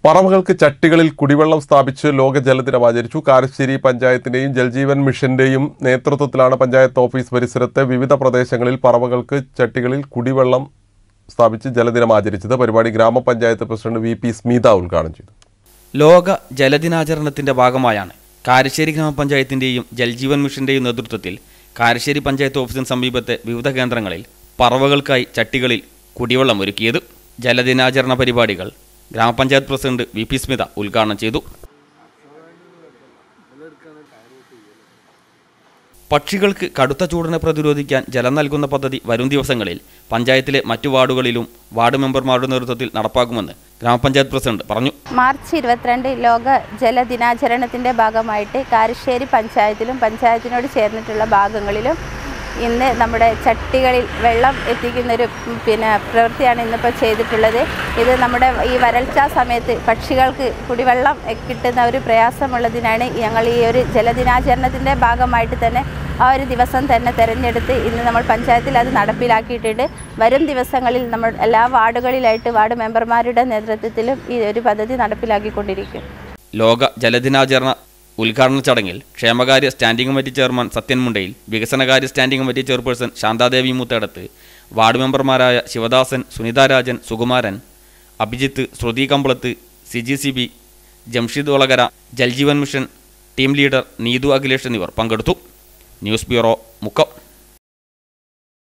പറവകൾക്ക് ചട്ടികളിൽ കുടിവെള്ളം സ്ഥാപിച്ച് ലോക ജലദിനം ആചരിച്ചു കാരശ്ശേരി പഞ്ചായത്തിന്റെയും ജൽജീവൻ മിഷന്റെയും നേതൃത്വത്തിലാണ് പഞ്ചായത്ത് ഓഫീസ് പരിസരത്തെ വിവിധ പ്രദേശങ്ങളിൽ പറവകൾക്ക് ചട്ടികളിൽ കുടിവെള്ളം സ്ഥാപിച്ച് ജലദിനം ആചരിച്ചത് പരിപാടി ഗ്രാമപഞ്ചായത്ത് പ്രസിഡന്റ് വി പി സ്മിത ഉദ്ഘാടനം ചെയ്തു ലോക ജലദിനാചരണത്തിന്റെ ഭാഗമായാണ് കാരശ്ശേരി ഗ്രാമപഞ്ചായത്തിന്റെയും ജൽജീവൻ മിഷന്റെയും നേതൃത്വത്തിൽ കാരശ്ശേരി പഞ്ചായത്ത് ഓഫീസിന് സമീപത്തെ വിവിധ കേന്ദ്രങ്ങളിൽ പറവകൾക്കായി ചട്ടികളിൽ കുടിവെള്ളം ഒരുക്കിയത് ജലദിനാചരണ പരിപാടികൾ ഗ്രാമപഞ്ചായത്ത് പ്രസിഡന്റ് വി പി സ്മിത ഉദ്ഘാടനം ചെയ്തു പക്ഷികൾക്ക് കടുത്ത ചൂടിനെ പ്രതിരോധിക്കാൻ ജലം നൽകുന്ന പദ്ധതി വരും ദിവസങ്ങളിൽ പഞ്ചായത്തിലെ മറ്റു വാർഡുകളിലും വാർഡ് മെമ്പർമാരുടെ നേതൃത്വത്തിൽ നടപ്പാക്കുമെന്ന് ഗ്രാമപഞ്ചായത്ത് പ്രസിഡന്റ് പറഞ്ഞു മാർച്ച് ഇരുപത്തിരണ്ട് ലോക ജലദിനാചരണത്തിൻ്റെ ഭാഗമായിട്ട് കാരശ്ശേരി പഞ്ചായത്തിലും പഞ്ചായത്തിനോട് ചേർന്നിട്ടുള്ള ഭാഗങ്ങളിലും ഇന്ന് നമ്മുടെ ചട്ടികളിൽ വെള്ളം എത്തിക്കുന്നൊരു ഉം, പിന്നെ പ്രവൃത്തിയാണ് ഇന്നിപ്പോൾ ചെയ്തിട്ടുള്ളത് ഇത് നമ്മുടെ ഈ വരൾച്ച സമയത്ത് പക്ഷികൾക്ക് കുടിവെള്ളം എ- കിട്ടുന്ന ഒരു പ്രയാസമുള്ളതിനാണ് ഞങ്ങൾ ഈ ഒരു ജലദിനാചരണത്തിൻ്റെ ഭാഗമായിട്ട് തന്നെ ആ ഒരു ദിവസം തന്നെ തിരഞ്ഞെടുത്ത് ഇന്ന് നമ്മൾ പഞ്ചായത്തിൽ അത് നടപ്പിലാക്കിയിട്ടുണ്ട് വരും ദിവസങ്ങളിൽ നമ്മൾ എല്ലാ വാർഡുകളിലായിട്ട് വാർഡ് മെമ്പർമാരുടെ നേതൃത്വത്തിലും ഈ ഒരു പദ്ധതി നടപ്പിലാക്കിക്കൊണ്ടിരിക്കും ലോക ജലദിനാചരണ ഉദ്ഘാടന ചടങ്ങിൽ ക്ഷേമകാര്യ standing committee chairman Sathyan Mundayil വികസനകാര്യ standing committee chairperson Shanthadevi Muthedath ward മെമ്പർമാരായ Sivadasan Sunitha Rajan Sukumaran Abhijith Sruthi Kambalath Siji C B Jamshid Olakara Jal Jeevan mission team leader Neethu Akhilesh എന്നിവർ പങ്കെടുത്തു ന്യൂസ് ബ്യൂറോ മുക്കം